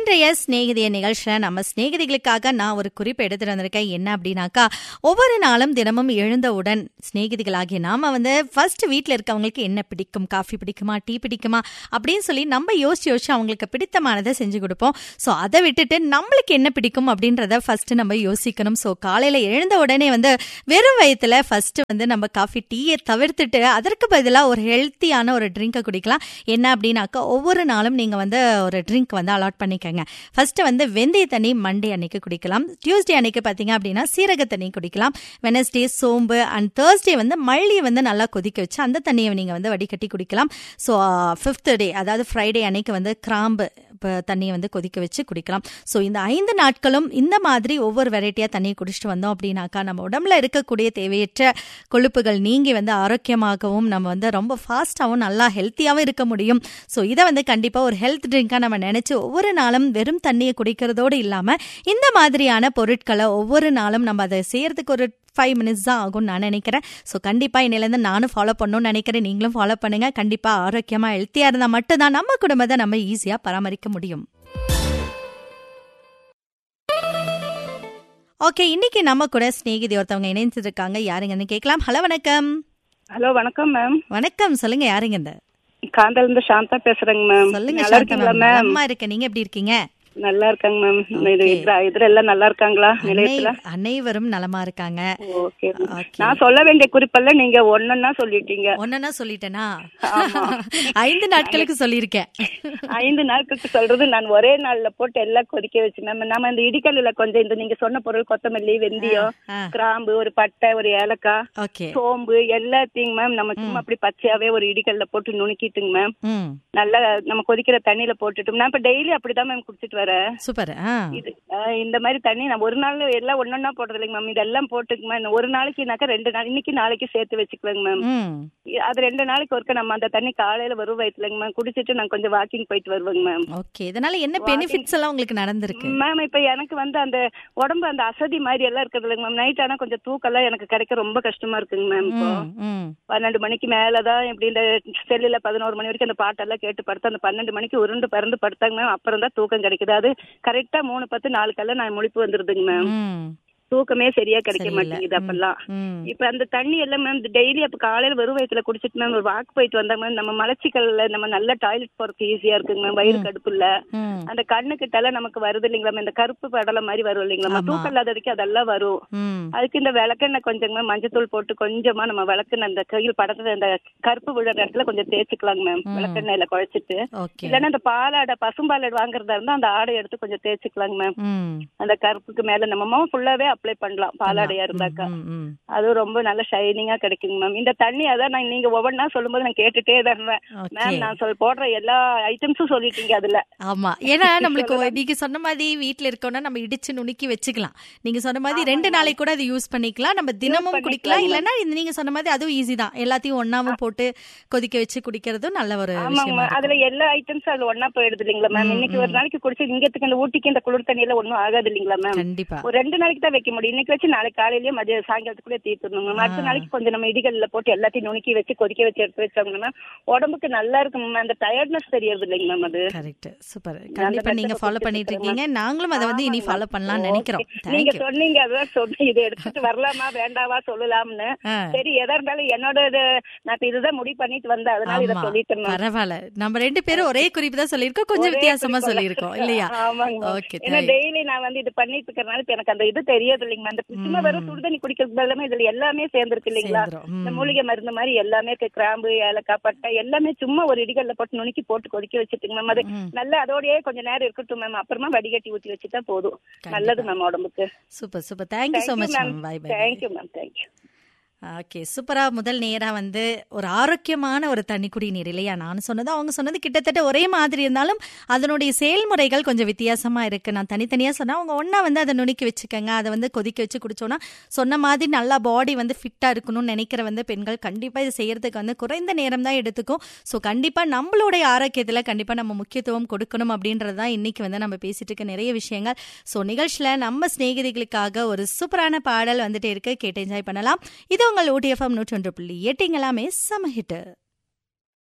இன்றைய சிநேகிதிய நிகழ்ச்சியில் நம்ம சிநேகிதிகளுக்காக நான் ஒரு குறிப்பு எடுத்துட்டு வந்திருக்கேன் என்ன அப்படின்னாக்கா ஒவ்வொரு நாளும் தினமும் எழுந்தவுடன் சிநேகிதிகளாகிய நாம வந்து ஃபர்ஸ்ட் வீட்டில் இருக்கவங்களுக்கு என்ன பிடிக்கும் காஃபி பிடிக்குமா டீ பிடிக்குமா அப்படின்னு சொல்லி நம்ம யோசிச்சு யோசிச்சு அவங்களுக்கு பிடித்தமானதை செஞ்சு கொடுப்போம் ஸோ அதை விட்டுட்டு நம்மளுக்கு என்ன பிடிக்கும் அப்படின்றத ஃபர்ஸ்ட் நம்ம யோசிக்கணும் ஸோ காலையில எழுந்த உடனே வந்து வெறும் வயத்துல ஃபர்ஸ்ட் வந்து நம்ம காஃபி டீயை தவிர்த்துட்டு அதற்கு பதிலாக ஒரு ஹெல்த்தியான ஒரு ட்ரிங்கை குடிக்கலாம் என்ன அப்படின்னாக்கா ஒவ்வொரு நாளும் நீங்க வந்து ஒரு ட்ரிங்க் வந்து அலாட் பண்ணிக்கங்க ஃபர்ஸ்ட் வந்து வெந்தய தண்ணி மண்டே அன்னைக்கு குடிக்கலாம் டியூஸ்டே அன்னைக்கு பார்த்தீங்க அப்படின்னா சீரக தண்ணி குடிக்கலாம் வெனஸ்டே சோம்பு அண்ட் தேர்ஸ்டே வந்து மல்லியை வந்து நல்லா கொதிக்க வச்சு அந்த தண்ணியை நீங்க வந்து வடிகட்டி குடிக்கலாம் ஸோ ஃபிஃப்த் டே அதாவது ஃப்ரைடே அன்னைக்கு வந்து கிராம்பு இப்போ தண்ணியை வந்து கொதிக்க வச்சு குடிக்கலாம் ஸோ இந்த ஐந்து நாட்களும் இந்த மாதிரி ஒவ்வொரு வெரைட்டியாக தண்ணியை குடிச்சிட்டு வந்தோம் அப்படின்னாக்கா நம்ம உடம்புல இருக்கக்கூடிய தேவையற்ற கொழுப்புகள் நீங்கி வந்து ஆரோக்கியமாகவும் நம்ம வந்து ரொம்ப ஃபாஸ்ட்டாகவும் நல்லா ஹெல்த்தியாகவும் இருக்க முடியும் ஸோ இதை வந்து கண்டிப்பாக ஒரு ஹெல்த் ட்ரிங்காக நம்ம நினச்சி ஒவ்வொரு நாளும் வெறும் தண்ணியை குடிக்கிறதோடு இல்லாமல் இந்த மாதிரியான பொருட்களை ஒவ்வொரு நாளும் நம்ம அதை செய்யறதுக்கு ஒரு ஃபைவ் மினிட்ஸ் தான் ஆகும்னு நான் நினைக்கிறேன் ஸோ கண்டிப்பாக இன்னிலேருந்து நானும் ஃபாலோ பண்ணணும்னு நினைக்கிறேன் நீங்களும் ஃபாலோ பண்ணுங்க கண்டிப்பாக ஆரோக்கியமாக ஹெல்த்தியாக இருந்தால் மட்டும்தான் நம்ம குடும்பத்தை நம்ம ஈஸியாக பராமரிக்க முடியும் ஓகே இன்னைக்கு நம்ம கூட ஸ்நேகிதி ஒருத்தவங்க இணைந்து இருக்காங்க யாருங்கன்னு கேட்கலாம் ஹலோ வணக்கம் ஹலோ வணக்கம் மேம் வணக்கம் சொல்லுங்க யாருங்க இந்த காந்தல இருந்து சாந்தா பேசுறேங்க மேம் சொல்லுங்க நல்லா சாந்தா இருக்கீங்களா மேம் மேம் அம்மா இருக்கேன் நீங்க எப்படி இருக்கீங்க நல்லா இருக்காங்க மேம் இது Okay. இதுல இதுல எல்லாம் நல்லா இருக்காங்களா நிலையத்துல அனை- அனைவரும் நலமா இருக்காங்க ஓகே Okay. நான் சொல்ல வேண்டிய குறிப்பெல்லாம் நீங்க ஒன்னொன்னா சொல்லிட்டீங்க ஒன்னா சொல்லிட்டேனா ஆமா. ஐந்து நாட்களுக்கு சொல்லியிருக்கேன் ஐந்து நாட்களுக்கு சொல்றது நான் ஒரே நாள்ல போட்டு எல்லாம் கொதிக்க வச்சு மேம் நம்ம இந்த இடிக்கல்லுல கொஞ்சம் இந்த நீங்க சொன்ன பொருள் கொத்தமல்லி வெந்தயம் ஆ. கிராம்பு ஒரு பட்டை ஒரு ஏலக்காய் ஓகே சோம்பு எல்லாத்தையும் மேம் நம்ம சும்மா அப்படி பச்சையாவே ஒரு இடிக்கல்ல போட்டு நுணுக்கிட்டுங்க மேம் ம் நல்லா நம்ம கொதிக்கிற தண்ணியில போட்டுட்டோம் நான் இப்ப டெய்லி அப்படிதான் மேம் குடிச்சிட்டு வரேன் சூப்பர் ஆ இது ஆஹ் இந்த மாதிரி தண்ணி நான் ஒரு நாள் எல்லாம் ஒன்னொன்னா போடுறது இல்லைங்க மேம் இதெல்லாம் போட்டுக்கு மேம் ஒரு நாளைக்குனாக்கா ரெண்டு நாள் இன்னைக்கு நாளைக்கு சேர்த்து வச்சுக்குவேங்க மேம் ம் அது ரெண்டு நாளைக்கு ஒருக்க நம்ம அந்த தண்ணி காலையில வரும் வயிற்றுலங்க மேம் குடிச்சிட்டு நான் கொஞ்சம் வாக்கிங் போயிட்டு வருவேங்க மேம் ஓகே இதனால என்ன பெனிஃபிட்ஸ் எல்லாம் உங்களுக்கு நடந்திருக்கு மேம் இப்ப எனக்கு வந்து அந்த உடம்பு அந்த அசதி மாதிரி எல்லாம் இருக்குது இல்லைங்க மேம் நைட் ஆனா கொஞ்சம் தூக்கம்லாம் எனக்கு கிடைக்க ரொம்ப கஷ்டமா இருக்குங்க மேம் இப்போ ம், ம் பன்னெண்டு மணிக்கு மேலதான் இப்படி இந்த செல்லுல பதினோரு மணி வரைக்கும் அந்த பாட்டெல்லாம் கேட்டு படுத்து அந்த பன்னெண்டு மணிக்கு உருண்டு பறந்து படுத்தாங்க மேம் அப்புறம் தான் தூக்கம் கிடைக்குது அது கரெக்டா மூணு பத்து நாளுக்கெல்லாம் நான் முழிப்பு வந்துருதுங்க மேம் ம் தூக்கமே சரியா கிடைக்க சரியில்ல. மாட்டேங்குது அப்பெல்லாம் ம் இப்ப அந்த தண்ணி எல்லாம் மேம் டெய்லி அப்ப காலையில வெறும் வயிற்றுல குடிச்சிட்டு மேம் ஒரு வாக் போயிட்டு வந்தா மேம் நம்ம மலச்சிக்கல்ல நம்ம நல்ல டாய்லெட் போறதுக்கு ஈஸியா இருக்குங்க மேம் வயிறு கடுப்புல ம் அந்த கண்ணு கிட்டலாம் நமக்கு வருது இல்லைங்களா ma'am? இந்த கருப்பு படலை மாதிரி வரும் இல்லைங்களா ma'am? ஆமா. தூக்கம் இல்லாததுக்கு அதெல்லாம் வரும் ம் அதுக்கு இந்த விளக்கெண்ணெய் கொஞ்சம் மேம் மஞ்சத்தூள் போட்டு கொஞ்சமா நம்ம விளக்குன அந்த கையில் படத்துல அந்த கருப்பு விழுற இடத்துல கொஞ்சம் தேய்ச்சிக்கலாங்க மேம் ம். விளக்கெண்ணெயில குழைச்சிட்டு ஓகே இல்லைன்னா இந்த பாலாடை பசும்பால் வாங்குறதா இருந்தா அந்த ஆடை எடுத்து கொஞ்சம் தேய்ச்சிக்கலாங்க மேம் ம் அந்த கருப்புக்கு மேல நம்ம ஃபுல்லாவே அப்ளை பண்ணலாம் பாலாடையா இருந்தாக்கா ம், ம் அதுவும் ரொம்ப நல்ல ஷைனிங்கா கிடைக்குங்க மேம் இந்த தண்ணி அதான் நான் நீங்க ஒவ்வொன்றா சொல்லும்போது நான் கேட்டுட்டே தான் இருந்தேன் ஓகே மேம் நான் சொல் போடுற எல்லா ஐட்டம்ஸும் சொல்லிட்டீங்க அதுல ஆமா ஏன்னா நம்மளுக்கு ஒ- நீங்க சொன்ன மாதிரி வீட்ல இருக்கோம்னா நம்ம இடிச்சு நுணுக்கி வச்சுக்கலாம் நீங்க சொன்ன மாதிரி ரெண்டு நாளைக்கு கூட அது யூஸ் பண்ணிக்கலாம் நம்ம தினமும் பண்ணிக்கலாம், குடிக்கலாம் ma'am. இல்லைன்னா இந்த நீங்க சொன்ன மாதிரி அதுவும் ஈஸி தான் எல்லாத்தையும் ஒண்ணாவும் போட்டு கொதிக்க வச்சு குடிக்கிறதும் நல்ல ஒரு ஆமாங்க விஷயமா மேம் அதுல எல்லா ஐட்டம்ஸும் அதுல ஒண்ணா போயிடுது இல்லைங்களா மேம் இன்னைக்கு ஒரு நாளைக்கு குடிச்சு இங்கத்துக்கு இந்த ஊட்டிக்கு இந்த குளிர் தண்ணி எல்லாம் ஒண்ணும் ஆகாது இல்லைங்களா மேம் கண்டிப்பா ஒரு ரெண்டு நாளைக்கு தான் வைக்க முடியும் இன்னைக்கு வச்சு நாளைக்கு காலையிலயே மதிய சாயங்காலத்துக்குள்ளே தீர்த்துடணும் மேம் அடுத்த நாளைக்கு கொஞ்சம் நம்ம இடிகல்ல போட்டு எல்லாத்தையும் நுணுக்கி வச்சு கொதிக்க வச்சு எடுத்து வச்சோம்னா மேம் உடம்புக்கு நல்லா இருக்கும் மேம் அந்த டயர்ட்னஸ் தெரியறது இல்லைங்க மேம் அது கரெக்ட் சூப்பர் கண்டிப்பா நீங்க method ஃபாலோ பண்ணிட்டு இருக்கீங்க நாங்களும் அதை வந்து இனி ஃபாலோ பண்ணலாம்னு நினைக்கிறோம் Okay. நீங்க தேங்க்யூ சொன்னீங்க அதான் சொன்னீங்க இதை எடுத்துட்டு வரலாமா வேண்டாவா சொல்லலாம்னு சரி எதா இருந்தாலும் என்னோட இது நான் இப்ப இதுதான் முடிவு பண்ணிட்டு வந்தேன் அதனால இதை ஆமா சொல்லிட்டேன் ma'am. பரவாயில்ல நம்ம ரெண்டு பேரும் ஒரே குறிப்பு தான் சொல்லியிருக்கோம் கொஞ்சம் ஒரே வித்தியாசமா குறிக்கோள். சொல்லியிருக்கோம் இல்லையா ஆமாங்க ma'am. ஓகே ஏன்னா டெய்லி நான் வந்து இது பண்ணிட்டு இருக்கறனால இப்ப எனக்கு அந்த இது தெரியாது இல்லைங்க அந்த சும்மா வெறும் சுடுதண்ணி குடிக்கிறது எல்லாமே இதுல எல்லாமே சேர்ந்துருக்கு இல்லைங்களா சேர்ந்துரும். இந்த ம். மூலிகை மருந்து மாதிரி எல்லாமே இருக்கு. கிராம்பு ஏலக்காய் பட்டை எல்லாமே சும்மா ஒரு இடிகல்ல போட்டு நுணுக்கி போட்டு கொதிக்க வச்சுட்டுங்க மேம் அது ம். நல்லா அதோடயே கொஞ்ச நேரம் இருக்கட்டும் மேம் அப்புறமா வடிகட்டி ஊத்தி வச்சுட்டா போதும் நல்லது மேம் உடம்புக்கு super super thank you so much ma'am bye bye thank you ma'am thank you okay சூப்பரா முதல் நேரா வந்து ஒரு ஆரோக்கியமான ஒரு தண்ணி குடிநீர் இல்லையா நான் சொன்னது அவங்க சொன்னது கிட்டத்தட்ட ஒரே மாதிரி இருந்தாலும் அதனுடைய செயல்முறைகள் கொஞ்சம் வித்தியாசமா இருக்கு நான் தனித்தனியா சொன்னா அவங்க ஒண்ணா வந்து அதை நுணுக்கி வச்சுக்கோங்க அதை வந்து கொதிக்க வச்சு குடிச்சோன்னா சொன்ன மாதிரி நல்லா பாடி வந்து ஃபிட்டா இருக்கணும்னு நினைக்கிற வந்து பெண்கள் கண்டிப்பா இது செய்யறதுக்கு வந்து குறைந்த நேரம் தான் எடுத்துக்கும் ஸோ கண்டிப்பா நம்மளுடைய ஆரோக்கியத்துல கண்டிப்பா நம்ம முக்கியத்துவம் கொடுக்கணும் அப்படின்றது தான் இன்னைக்கு வந்து நம்ம பேசிட்டு இருக்க நிறைய விஷயங்கள் ஸோ நிகழ்ச்சியில நம்ம சிநேகிதிகளுக்காக ஒரு சூப்பரான பாடல் வந்துட்டே இருக்கு கேட்டு என்ஜாய் பண்ணலாம் இது உங்கள் ஓடிஎஃப்எம் நூற்றொன்று புள்ளி எட்டிங்களாமே சம ஹிட்டு